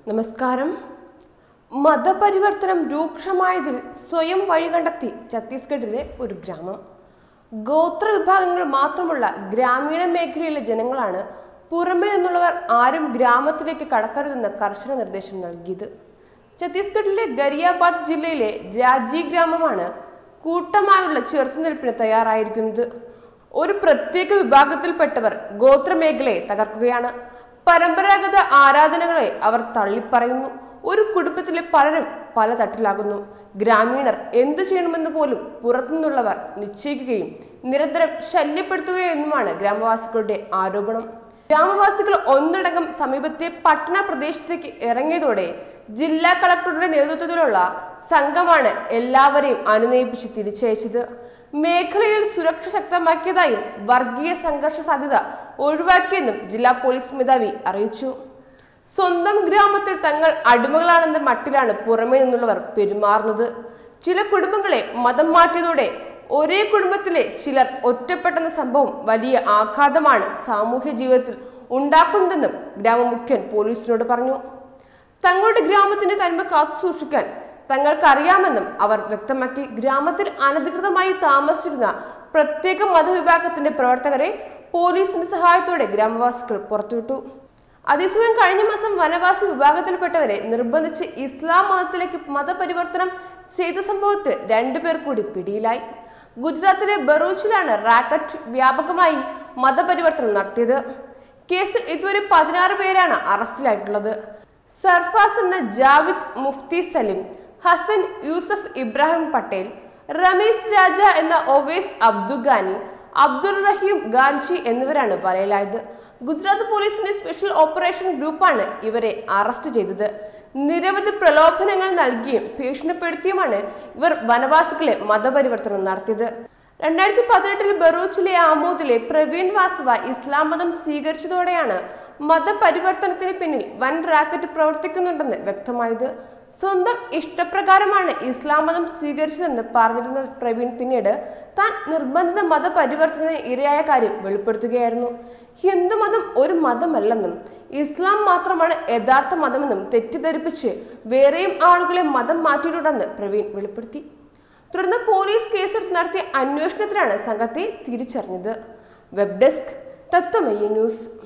നമസ്കാരം മതപരിവർത്തനം രൂക്ഷമായതിൽ സ്വയം വഴികണ്ടെത്തി ഛത്തീസ്ഗഡിലെ ഒരു ഗ്രാമം ഗോത്ര വിഭാഗങ്ങൾ മാത്രമുള്ള ഗ്രാമീണ മേഖലയിലെ ജനങ്ങളാണ് പുറമേ നിന്നുള്ളവർ ആരും ഗ്രാമത്തിലേക്ക് കടക്കരുതെന്ന കർശന നിർദ്ദേശം നൽകിയത് ഛത്തീസ്ഗഡിലെ ഗരിയാബാദ് ജില്ലയിലെ രാജി ഗ്രാമമാണ് കൂട്ടമായുള്ള ചെറുത്തുനിൽപ്പിന് തയ്യാറായിരിക്കുന്നത് ഒരു പ്രത്യേക വിഭാഗത്തിൽപ്പെട്ടവർ ഗോത്രമേഖലയെ തകർക്കുകയാണ് പരമ്പരാഗത ആരാധനകളെ അവർ തള്ളിപ്പറയുന്നു ഒരു കുടുംബത്തിലെ പലരും പല തട്ടിലാകുന്നു ഗ്രാമീണർ എന്തു ചെയ്യണമെന്ന് പോലും പുറത്തുനിന്നുള്ളവർ നിശ്ചയിക്കുകയും നിരന്തരം ശല്യപ്പെടുത്തുകയെന്നുമാണ് ഗ്രാമവാസികളുടെ ആരോപണം ഗ്രാമവാസികൾ ഒന്നടങ്കം സമീപത്തെ പട്ടണ പ്രദേശത്തേക്ക് ഇറങ്ങിയതോടെ ജില്ലാ കളക്ടറുടെ നേതൃത്വത്തിലുള്ള സംഘമാണ് എല്ലാവരെയും അനുനയിപ്പിച്ച് തിരിച്ചയച്ചത് മേഖലയിൽ സുരക്ഷ ശക്തമാക്കിയതായും വർഗീയ സംഘർഷ സാധ്യത ഒഴിവാക്കിയെന്നും ജില്ലാ പോലീസ് മേധാവി അറിയിച്ചു സ്വന്തം ഗ്രാമത്തിൽ തങ്ങൾ അടിമകളാണെന്ന മട്ടിലാണ് പുറമേ നിന്നുള്ളവർ പെരുമാറുന്നത് ചില കുടുംബങ്ങളെ മതം മാറ്റിയതോടെ ഒരേ കുടുംബത്തിലെ ചിലർ ഒറ്റപ്പെട്ടെന്ന സംഭവം വലിയ ആഘാതമാണ് സാമൂഹ്യ ജീവിതത്തിൽ ഉണ്ടാക്കുന്നതെന്നും ഗ്രാമമുഖ്യൻ പോലീസിനോട് പറഞ്ഞു തങ്ങളുടെ ഗ്രാമത്തിന്റെ തനിമ കാത്തുസൂക്ഷിക്കാൻ തങ്ങൾക്കറിയാമെന്നും അവർ വ്യക്തമാക്കി ഗ്രാമത്തിൽ അനധികൃതമായി താമസിച്ചിരുന്ന പ്രത്യേക മതവിഭാഗത്തിന്റെ പ്രവർത്തകരെ പോലീസിന്റെ സഹായത്തോടെ ഗ്രാമവാസികൾ പുറത്തുവിട്ടു അതേസമയം കഴിഞ്ഞ മാസം വനവാസി വിഭാഗത്തിൽപ്പെട്ടവരെ നിർബന്ധിച്ച് ഇസ്ലാം മതത്തിലേക്ക് മതപരിവർത്തനം ചെയ്ത സംഭവത്തിൽ രണ്ടുപേർ കൂടി പിടിയിലായി ഗുജറാത്തിലെ ബറൂച്ചിലാണ് റാക്കറ്റ് വ്യാപകമായി മതപരിവർത്തനം നടത്തിയത് കേസിൽ ഇതുവരെ പതിനാറ് പേരാണ് അറസ്റ്റിലായിട്ടുള്ളത് സർഫാസ് എന്ന ജാവിദ് മുഫ്തി സലിം ഹസൻ യൂസഫ് ഇബ്രാഹിം പട്ടേൽ റമീസ് രാജ എന്ന ഒവൈസ് അബ്ദുഗാനി അബ്ദുൾ റഹീം ഗാൻജി എന്നിവരാണ് വലയിലായത് ഗുജറാത്ത് പോലീസിന്റെ സ്പെഷ്യൽ ഓപ്പറേഷൻ ഗ്രൂപ്പാണ് ഇവരെ അറസ്റ്റ് ചെയ്തത് നിരവധി പ്രലോഭനങ്ങൾ നൽകിയും ഭീഷണിപ്പെടുത്തിയുമാണ് ഇവർ വനവാസികളെ മതപരിവർത്തനം നടത്തിയത് രണ്ടായിരത്തി പതിനെട്ടിൽ ബറൂച്ചിലെ ആമോദിലെ പ്രവീൺ വാസവ ഇസ്ലാം മതം സ്വീകരിച്ചതോടെയാണ് മതപരിവർത്തനത്തിന് പിന്നിൽ വൻ റാക്കറ്റ് പ്രവർത്തിക്കുന്നുണ്ടെന്ന് വ്യക്തമായത് സ്വന്തം ഇഷ്ടപ്രകാരമാണ് ഇസ്ലാം മതം സ്വീകരിച്ചതെന്ന് പറഞ്ഞിരുന്ന പ്രവീൺ പിന്നീട് താൻ നിർബന്ധിത മതപരിവർത്തനത്തിന് ഇരയായ കാര്യം വെളിപ്പെടുത്തുകയായിരുന്നു ഹിന്ദുമതം ഒരു മതമല്ലെന്നും ഇസ്ലാം മാത്രമാണ് യഥാർത്ഥ മതമെന്നും തെറ്റിദ്ധരിപ്പിച്ച് വേറെയും ആളുകളെ മതം മാറ്റിയിട്ടുണ്ടെന്ന് പ്രവീൺ വെളിപ്പെടുത്തി തുടർന്ന് പോലീസ് കേസെടുത്ത് നടത്തിയ അന്വേഷണത്തിലാണ് സംഘത്തെ തിരിച്ചറിഞ്ഞത് വെബ് ഡെസ്ക് തത്വമയ്യ ന്യൂസ്